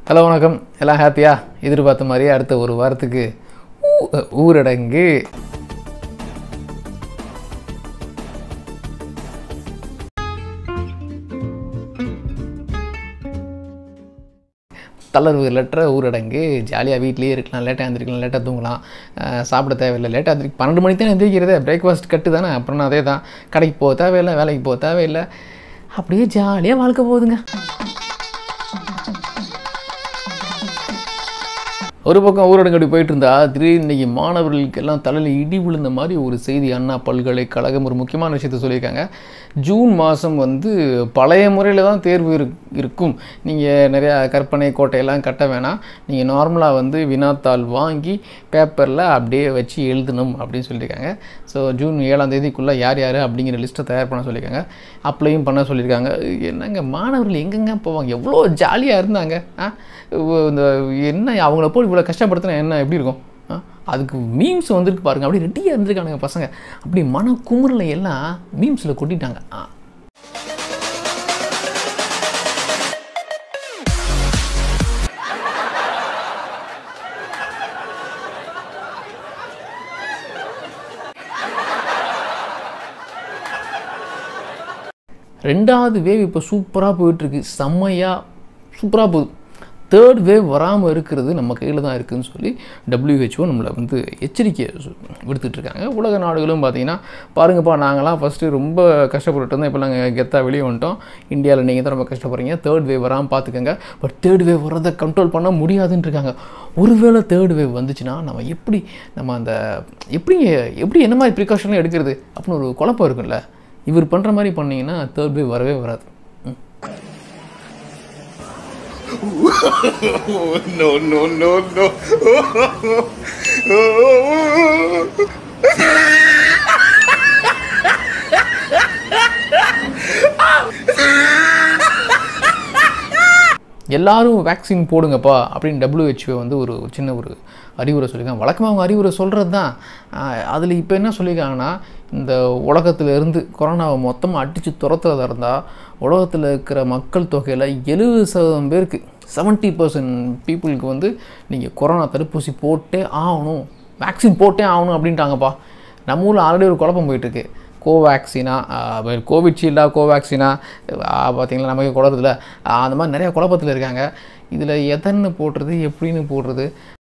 Hello வணக்கம் எல்லாம் ஹாப்பியா எதிர்பார்த்த மாதிரியே அடுத்த ஒரு வாரத்துக்கு ஊ- ஊரடங்கு தளர்வு லெட்டர ஊரடங்கு ஜாலியாக வீட்லேயே இருக்கலாம் லேட்டாக எழுந்திரிக்கலாம் லேட்டாக தூங்கலாம் அஹ் சாப்பிட தேவையில்லை லேட்டாக எழுந்திரி பன்னெண்டு மணிக்கு தான் எந்திரிக்கிறதே பிரேக்ஃபாஸ்ட் கட்டு தானே அப்புறம் அதே தான் கடைக்கு போக தேவையில்லை வேலைக்கு போக தேவையில்லை அப்படியே ஜாலியாக வாழ்க்கை போகுதுங்க ஒரு பக்கம் ஊரடங்கு அப்படி போயிட்டு இருந்தா திடீர்னு இன்னைக்கு மாணவர்களுக்கு எல்லாம் தலையில் இடி விழுந்த மாதிரி ஒரு செய்தி அண்ணா பல்கலைக்கழகம் ஒரு முக்கியமான விஷயத்த சொல்லியிருக்காங்க ஜூன் மாதம் வந்து பழைய முறையில் தான் தேர்வு இரு இருக்கும் நீங்கள் நிறையா கற்பனை கோட்டையெல்லாம் கட்ட வேணாம் நீங்கள் நார்மலாக வந்து வினாத்தாள் வாங்கி பேப்பரில் அப்படியே வச்சு எழுதணும் அப்படின்னு சொல்லியிருக்காங்க ஸோ ஜூன் ஏழாம் தேதிக்குள்ளே யார் யார் அப்படிங்கிற லிஸ்ட்டை தயார் பண்ண சொல்லியிருக்காங்க அப்ளையும் பண்ண சொல்லியிருக்காங்க என்னங்க மாணவர்கள் எங்கெங்க போவாங்க எவ்வளோ ஜாலியாக இருந்தாங்க ஆ இவ- இந்த என்ன அவங்கள போய் இவ்வளோ கஷ்டப்படுத்தினா என்ன எப்படி இருக்கும் ஆ? அதுக்கு மீம்ஸ் வந்துருக்கு பாருங்க அப்படியே ரெட்டியாக இருந்திருக்கானுங்க பசங்க அப்படி மன குமுறலை எல்லாம் மீம்ஸில் கொட்டிட்டாங்க ஆ ரெண்டாவது வேவ் இப்போ சூப்பராக போயிட்டுருக்கு செம்மையாக சூப்பராக போகுது தேர்ட் வேவ் வராமல் இருக்கிறது நம்ம கையில் தான் இருக்குதுன்னு சொல்லி WHO நம்மளை வந்து எச்சரிக்கை சு- விடுத்துட்டு இருக்காங்க உலக நாடுகளும் பார்த்தீங்கன்னா பாருங்கப்பா நாங்களாம் ஃபஸ்ட்டு ரொம்ப கஷ்டப்பட்டுட்டு இருந்தோம் இப்போ நாங்கள் கெத்தாக வெளியே வந்துட்டோம் இந்தியாவில் நீங்கள் தான் ரொம்ப கஷ்டப்படுறீங்க தேர்ட் வேவ் வராமல் பார்த்துக்கங்க பட் தேர்ட் வேவ் வர்றதை கண்ட்ரோல் பண்ண முடியாதுன்னு இருக்காங்க ஒருவேளை தேர்ட் வேவ் வந்துச்சுன்னா நம்ம எப்படி நம்ம அந்த எப்படி எப்படி என்ன மாதிரி ப்ரிகாஷன்லாம் எடுக்கிறது அப்படின்னு ஒரு குழப்பம் இருக்குல்ல இவர் பண்ணுற மாதிரி பண்ணீங்கன்னா தேர்ட் வேவ் வரவே வராது ம். no, no, no, no. எல்லாரும் வேக்சின் போடுங்கப்பா அப்படின்னு WHO வந்து ஒரு ஒரு சின்ன ஒரு அறிவுரை சொல்லியிருக்காங்க வழக்கமாக அவங்க அறிவுரை சொல்கிறது தான் அதில் இப்போ என்ன சொல்லியிருக்காங்கன்னா இந்த உலகத்துல இருந்து கொரோனாவை மொத்தமாக அடித்து துரத்துறதா இருந்தால் உலகத்தில் இருக்கிற மக்கள் தொகையில் எழுபது சதவீதம் பேருக்கு செவன்ட்டி பர்சன்ட் பீப்புளுக்கு வந்து நீங்கள் கொரோனா தடுப்பூசி போட்டே ஆகணும் வேக்சின் போட்டே ஆகணும் அப்படின்ட்டாங்கப்பா நம்ம ஊரில் ஆல்ரெடி ஒரு குழப்பம் போயிட்டுருக்கு கோவேக்சினா கோவிட்ஷீல்டா கோவேக்சினா பார்த்தீங்களா நமக்கு குழப்பத்தில் அந்த மாதிரி நிறைய குழப்பத்தில் இருக்காங்க இதில் எதன்னு போடுறது எப்படின்னு போடுறது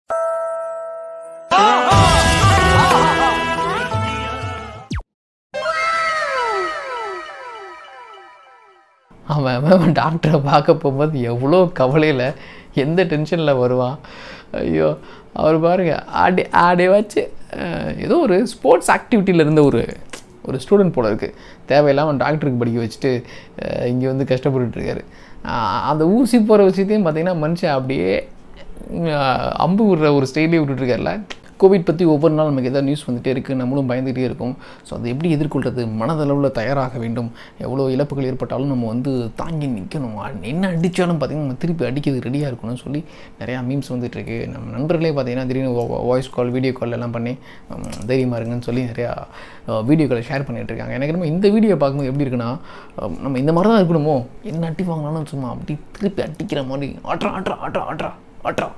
அவன் அவன் டாக்டரை பார்க்க போகும்போது எவ்வளோ கவலையில் எந்த டென்ஷனில் வருவான் ஐயோ அவர் பாருங்க ஆடி ஆடி வச்சு அஹ், ஏதோ ஒரு ஸ்போர்ட்ஸ் ஆக்டிவிட்டியில் இருந்த ஒரு ஒரு ஸ்டூடெண்ட் போல இருக்குது தேவையில்லாமல் டாக்டருக்கு படிக்க வச்சுட்டு இங்கே வந்து கஷ்டப்பட்டுட்டு இருக்காரு அஹ், அந்த ஊசி போகிற விஷயத்தையும் பார்த்தீங்கன்னா மனுஷன் அப்படியே அஹ், அம்பு விடுற ஒரு ஸ்டைலே விட்டுட்டுருக்காருல கோவிட் பற்றி ஒவ்வொரு நாள் நமக்கு எதாவது நியூஸ் வந்துகிட்டே இருக்குது நம்மளும் பயந்துகிட்டே இருக்கோம் ஸோ அதை எப்படி எதிர்கொள்கிறது மனதளவில் தயாராக வேண்டும் எவ்வளோ இழப்புகள் ஏற்பட்டாலும் நம்ம வந்து தாங்கி நிற்கணும் அ- என்ன அடித்தாலும் பார்த்திங்கன்னா நம்ம திருப்பி அடிக்கிறது ரெடியாக இருக்கணும்னு சொல்லி நிறையா மீம்ஸ் வந்துட்டு இருக்கு நம்ம நண்பர்களே பார்த்தீங்கன்னா திடீர்னு வாய்ஸ் கால் வீடியோ கால் எல்லாம் பண்ணி ஹம், தைரியமாக இருங்கன்னு சொல்லி நிறையா வீடியோக்களை ஷேர் பண்ணிட்டு இருக்காங்க எனக்கு நம்ம இந்த வீடியோ பார்க்கும்போது எப்படி இருக்குன்னா அஹ், நம்ம இந்த மாதிரி தான் இருக்கணுமோ என்ன அடி வாங்கினாலும் சும்மா அப்படி திருப்பி அடிக்கிற மாதிரி ஆட்ரா ஆட்ரா ஆட்ரா ஆட்ரா ஆட்ரா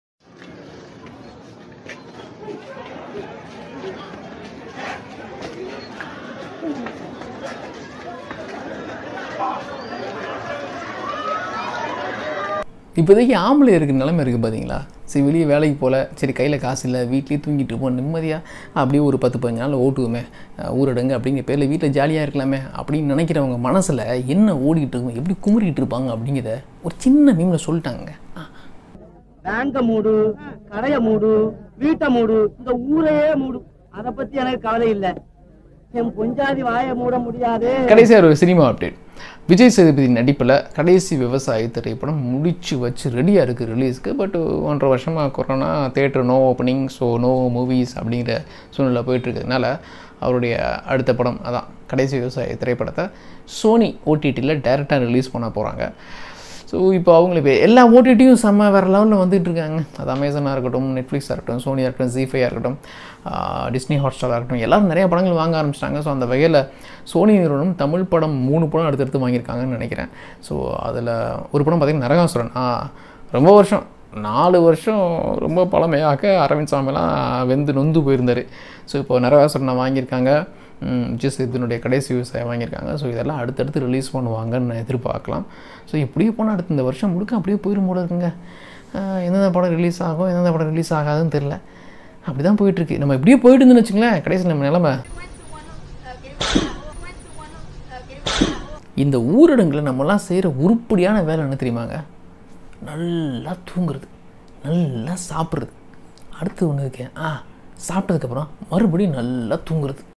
இப்போதைக்கு ஆம்பளை இருக்கிற நிலைமை இருக்குது பார்த்தீங்களா சரி வெளியே வேலைக்கு போகல சரி கையில் காசு இல்லை வீட்லேயே தூங்கிட்டு இருப்போம் நிம்மதியாக அப்படியே ஒரு பத்து பதினஞ்சு நாள் ஓட்டுவோமே அஹ் ஊரடங்கு அப்படிங்கிற பேரில் வீட்டில் ஜாலியாக இருக்கலாமே அப்படின்னு நினைக்கிறவங்க மனசில் என்ன ஓடிக்கிட்டு இருக்கும் எப்படி குமுறிக்கிட்டு இருப்பாங்க அப்படிங்கிறத ஒரு சின்ன மீமில் சொல்லிட்டாங்க ஆ பேங்க மூடு கடைய மூடு வீட்டை மூடு இந்த ஊரையே மூடு அத பத்தி எனக்கு கவலை இல்ல என் பொஞ்சாதி வாயை மூட முடியாது கடைசியாக ஒரு சினிமா அப்டேட் விஜய் சேதுபதி நடிப்பில் கடைசி விவசாயி திரைப்படம் முடிச்சு வச்சு ரெடியாக இருக்குது ரிலீஸ்க்கு பட் ஒன்றரை வருஷமாக corona theatre no opening so no movies அப்படிங்கிற சூழ்நிலை போயிட்டுருக்கிறதுனால அவருடைய அடுத்த படம் அதான் கடைசி விவசாய திரைப்படத்தை சோனி ஓடிடியில் டைரெக்டாக ரிலீஸ் பண்ண போகிறாங்க ஸோ இப்போ அவங்களுக்கு எல்லா ஓடிடியும் செம்ம வேறு லெவலில் வந்துட்டு இருக்காங்க அது அமேசானாக இருக்கட்டும் நெட்ஃப்ளிக்ஸாக இருக்கட்டும் சோனியாக இருக்கட்டும் ஜிஃபையாக இருக்கட்டும் டிஸ்னி ஹாட்ஸ்டாராக இருக்கட்டும் எல்லாரும் நிறைய படங்கள் வாங்க ஆரம்பிச்சிட்டாங்க ஸோ அந்த வகையில் சோனி நிறுவனம் தமிழ் படம் மூணு படம் அடுத்தடுத்து வாங்கியிருக்காங்கன்னு நினைக்கிறேன் ஸோ அதில் ஒரு படம் பார்த்திங்கன்னா நரகாசுரன் ஆ ரொம்ப வருஷம் நாலு வருஷம் ரொம்ப பழமையாக அரவிந்த் சாமிலாம் வெந்து நொந்து போயிருந்தார் ஸோ இப்போ நரகாசுரனை வாங்கியிருக்காங்க ஜஸ்ட் இதனுடைய கடைசி விவசாயம் வாங்கியிருக்காங்க ஸோ இதெல்லாம் அடுத்தடுத்து ரிலீஸ் பண்ணுவாங்கன்னு எதிர்பார்க்கலாம் ஸோ இப்படியே போனால் அடுத்த இந்த வருஷம் முழுக்க அப்படியே போயிடும் போல இருக்குங்க ஆஹ் எந்தெந்த படம் ரிலீஸ் ஆகும் எந்தெந்த படம் ரிலீஸ் ஆகாதுன்னு தெரில அப்படி தான் போயிட்டுருக்கு நம்ம இப்படியே போயிட்டு இருந்துன்னு வச்சுங்களேன் கடைசி நம்ம நிலமை இந்த ஊரடங்குல நம்மலாம் செய்கிற உருப்படியான வேலை என்ன தெரியுமாங்க நல்லா தூங்குறது நல்லா சாப்பிட்றது அடுத்து ஒன்று இருக்கேன் ஆ சாப்பிட்டதுக்கப்புறம் மறுபடியும் நல்லா தூங்குறது